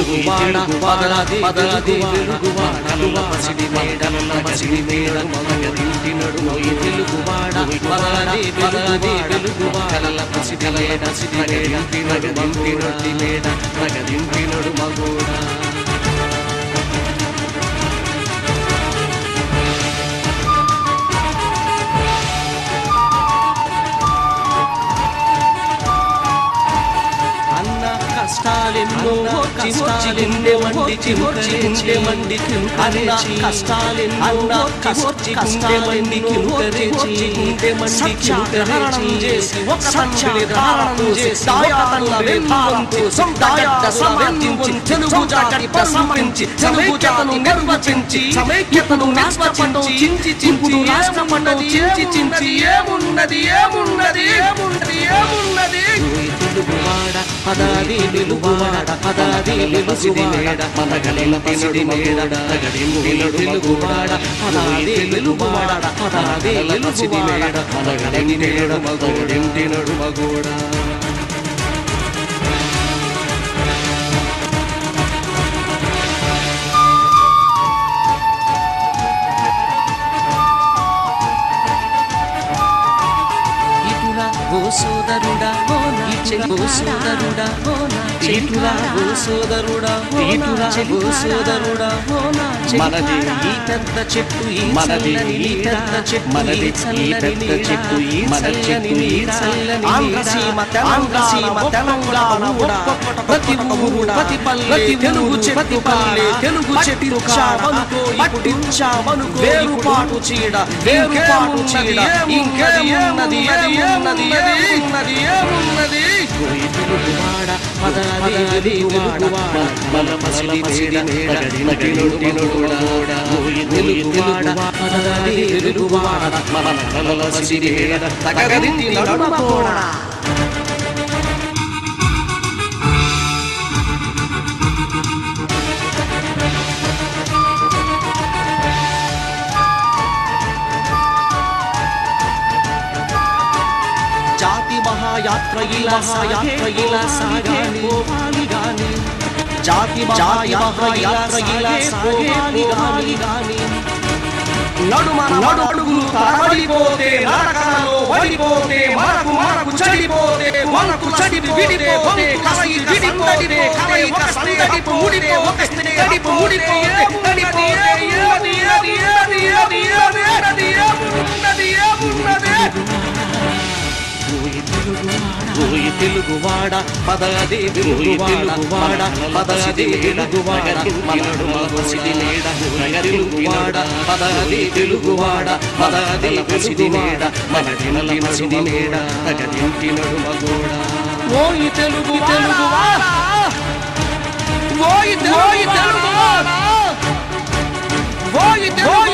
తెలుగువాడ పదరాది పదరాది వెలుగువాడ కనుల పసిడి మేడల పసిడి మేడ మగదింటి నడుమోయి తెలుగువాడ పదరాది పదరాది వెలుగువాడ కలల పసిడి మేడ సిడి మేడంటి నడుమంటి నొట్టి మేడ మగదింటి నడుమగోడా అన్న కష్టాలెన్నో వచ్చి వచ్చి గుండె మండి చిముర్చి గుండె మండి అన్న కష్టాలెన్నో వచ్చి వచ్చి గుండె మండి కిముకరించి గుండె మండి కిముకరించి చేసి ఒక తండ్రిని ధారణం చేసి దాయాతల్ల వెన్నువంతు దాయత సమర్థించి తెలుగు జాతి ప్రసంపించి తెలుగు జాతను నిర్వచించి సమైక్యతను నిర్వచించి చించి చించి రాష్ట్రపటం చించి చించి ఏమున్నది ఏమున్నది ఏమున్నది ఏమున్నది తెలుగువాడ పదాది వెలుగువాడ పదాది వెలుసిడి మేడ మనగలిన పసిడి మేడ తగడింది తెలుగువాడ పదాది వెలుగువాడ పదాది వెలుసిడి మేడ మనగలిని మేడ మగడింటి నడుమగోడా ఇటురా ఓ సోదరుడా ఓ నా చెల్లి ఓ సోదరుడా ఓ నా ఇటురా ఓ సోదరుడా ఇటురా ఓ సోదరుడా ఓ నా మనది ఈ పెద్ద చెట్టు ఈ మనది ఈ పెద్ద చెట్టు మనది ఈ పెద్ద చెట్టు ఈ మన చెట్టు ఈ చల్లని ఆంధ్రసీమ తెలంగాణ తెలంగాణ ప్రతి ఊరు ప్రతి పల్లె తెలుగు చెట్టు పల్లె తెలుగు చెట్టు చావనుకో పట్టించావనుకో వేరుపాటు చీడ వేరుపాటు చీడ ఇంకేమున్నది ఏమున్నది ఏమున్నది ఏమున్నది తెలుగువాడ పదది వెలుగువాడ మన పసిడి మేడ నగడి నగడి నొడుగోడ తెలుగువాడ పదది వెలుగువాడ మన కలల పసిడి మేడ తగడింది నడుమకోడ జాతి మహాయాత్ర ఇలా మహాయాత్ర ఇలా సాగాలి గాని జాతి మహాయాత్ర ఇలా సాగాలి గాని నడుమ నడుగులు తరబడిపోతే నరకలలో వడిపోతే మనకు మనకు చెడిపోతే మనకు చెడిపి విడిపోతే కసి విడిపోతే కలయిక సందడిపు ముడితే ఒక గడిపు ముడిపోతే గడిపోతే ఏది ఏది ఏది ఏది ఏది ఏది ఏమున్నది ఏమున్నది ఓయి తెలుగువాడ పదగది తెలుగువాడ పదగది తెలుగువాడ మనడు మగసిడి మేడ తెలుగువాడ పదగది తెలుగువాడ పదగది పసిడి మేడ మన దినల పసిడి మేడ తగదింటి నడుమగోడ ఓయి తెలుగు తెలుగువాడ ఓయి ఓయి తెలుగువాడ ఓయి తెలుగు